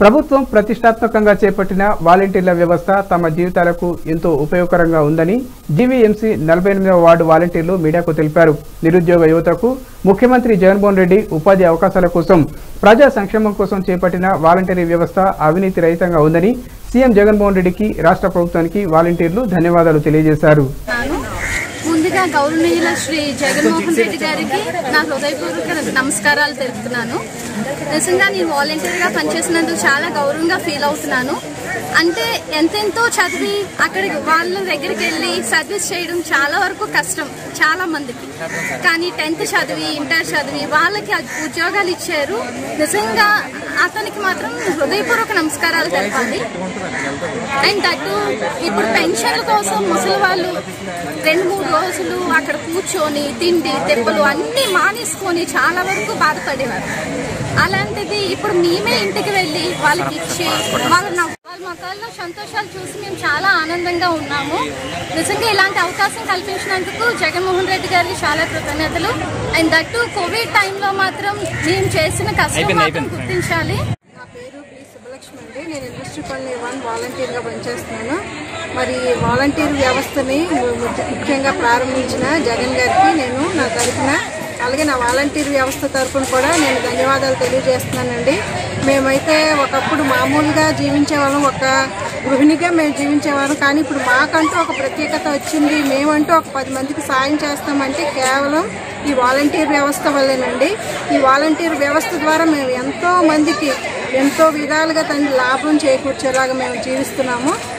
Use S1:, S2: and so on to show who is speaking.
S1: ప్రభుత్వం ప్రతిష్టాత్మకంగా చేపట్టిన వాలంటీర్ల వ్యవస్థ తమ జీవితాలకు ఎంతో ఉపయోగకరంగా ఉందని జీవీఎంసీ నలభై ఎనిమిదవ వార్డు వాలంటీర్లు మీడియాకు తెలిపారు నిరుద్యోగ యువతకు ముఖ్యమంత్రి జగన్మోహన్ రెడ్డి ఉపాధి అవకాశాల కోసం ప్రజా సంక్షేమం కోసం చేపట్టిన వాలంటీరీ వ్యవస్థ అవినీతి రహితంగా ఉందని సీఎం జగన్మోహన్ రెడ్డికి రాష్ట్ర ప్రభుత్వానికి వాలంటీర్లు ధన్యవాదాలు తెలియజేశారు
S2: ఉన్నాను ముందుగా గౌరవనీయుల శ్రీ జగన్మోహన్ రెడ్డి గారికి నా హృదయపూర్వక నమస్కారాలు తెలుపుతున్నాను నిజంగా నేను వాలంటీర్గా పనిచేసినందుకు చాలా గౌరవంగా ఫీల్ అవుతున్నాను అంటే ఎంతెంతో చదివి అక్కడికి వాళ్ళ దగ్గరికి వెళ్ళి సర్వీస్ చేయడం చాలా వరకు కష్టం చాలా మందికి కానీ టెన్త్ చదివి ఇంటర్ చదివి వాళ్ళకి ఆ ఉద్యోగాలు ఇచ్చారు నిజంగా అతనికి మాత్రం హృదయపూర్వక నమస్కారాలు తెలపాలి అండ్ అటు ఇప్పుడు పెన్షన్ల కోసం ముసలి వాళ్ళు రెండు మూడు రోజులు అక్కడ కూర్చొని తిండి దెబ్బలు అన్ని మానేసుకొని చాలా వరకు బాధపడేవారు అలాంటిది ఇప్పుడు మేమే ఇంటికి వెళ్ళి వాళ్ళకి ఇచ్చి వాళ్ళ నవ్వు- వాళ్ళ మొక్కల్లో సంతోషాలు చూసి మేము చాలా ఆనందంగా ఉన్నాము నిజంగా ఇలాంటి అవకాశం కల్పించినందుకు జగన్మోహన్ రెడ్డి గారికి చాలా కృతజ్ఞతలు అండ్ దట్టు కోవిడ్ టైంలో మాత్రం మేము చేసిన కష్టం మాత్రం గుర్తించాలి
S3: నా పేరు పి సుబ్బలక్ష్మి అండి నేను ఇండస్ట్రీ కాలనీ వన్ వాలంటీర్గా పనిచేస్తున్నాను మరి ఈ వాలంటీర్ వ్యవస్థని ము- ము- ముఖ్యంగా ప్రారంభించిన జగన్ గారికి నేను నా తరఫున అలాగే నా వాలంటీర్ వ్యవస్థ తరఫున కూడా నేను ధన్యవాదాలు తెలియజేస్తున్నానండి మేమైతే ఒకప్పుడు మామూలుగా జీవించేవాళ్ళం ఒక గృహిణిగా మేము జీవించేవాళ్ళం కానీ ఇప్పుడు మాకంటూ ఒక ప్రత్యేకత వచ్చింది మేమంటూ ఒక పది మందికి సాయం చేస్తామంటే కేవలం ఈ వాలంటీర్ వ్యవస్థ వల్లేనండి ఈ వాలంటీర్ వ్యవస్థ ద్వారా మేము ఎంతో మందికి ఎంతో విధాలుగా తండ్రి లాభం చేకూర్చేలాగా మేము జీవిస్తున్నాము